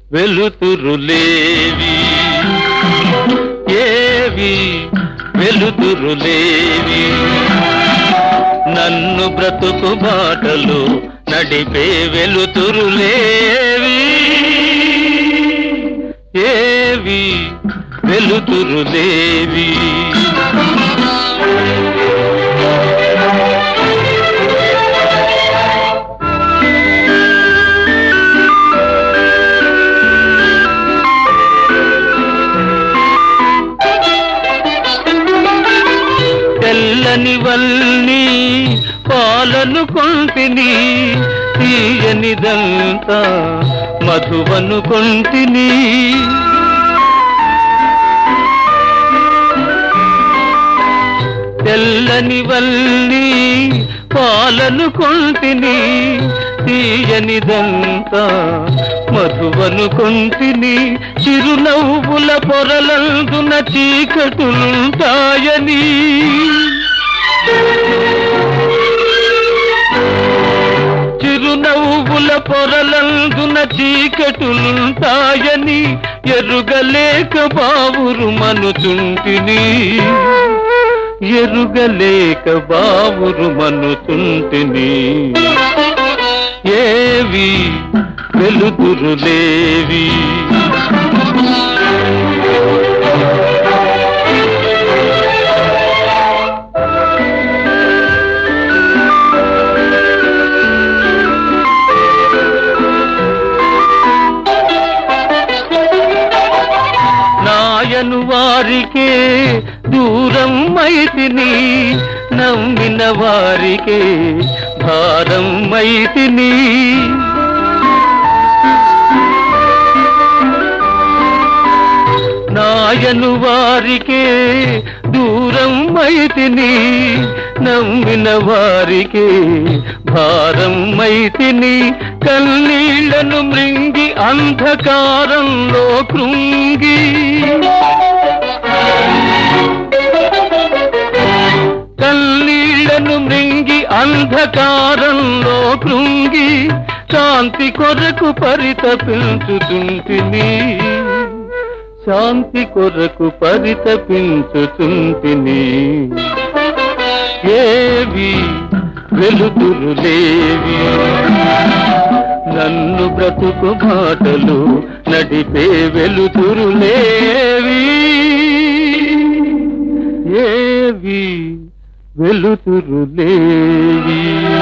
వెలుతురులేవి ఏవి వెలుతురులేవి నన్ను బ్రతుకు బాటలు నడిపే వెలుతురులేవి ఏవి వెలుతురులేవి తెల్లని వల్ని పాలను కొంటిని తీయనిదంతా మధువను కొంటిని తెల్లని వల్లి పాలను కొంటిని తీయనిదంతా మధువను కొంటిని చిరునవ్వుల పొరలందున చీకటులుంటాయని చిరునవ్వుల పొరలందున చీకటులుంటాయని ఎరుగలేక బావురు మనుచుంటిని ఎరుగలేక బావురు మనుచుంటిని ఏవి వెలుతురులేవి నాయను వారికే దూరం మైతిని నమ్మిన వారికే భారం మైతిని నాయను వారికే దూరం మైతిని నమ్మిన వారికే భారం మైతిని కన్నీళ్లను మృంగి అంధకారంలో కృంగి కన్నీళ్లను మృంగి అంధకారంలో కృంగి శాంతి కొరకు పరితపించుతుంటిని శాంతి కొరకు పరితపించుతుంటిని ఏవి వెలుతురులేవి నన్ను బ్రతుకు మాటలు నడిపే వెలుతురులేవి ఏవి వెలుతురులేవి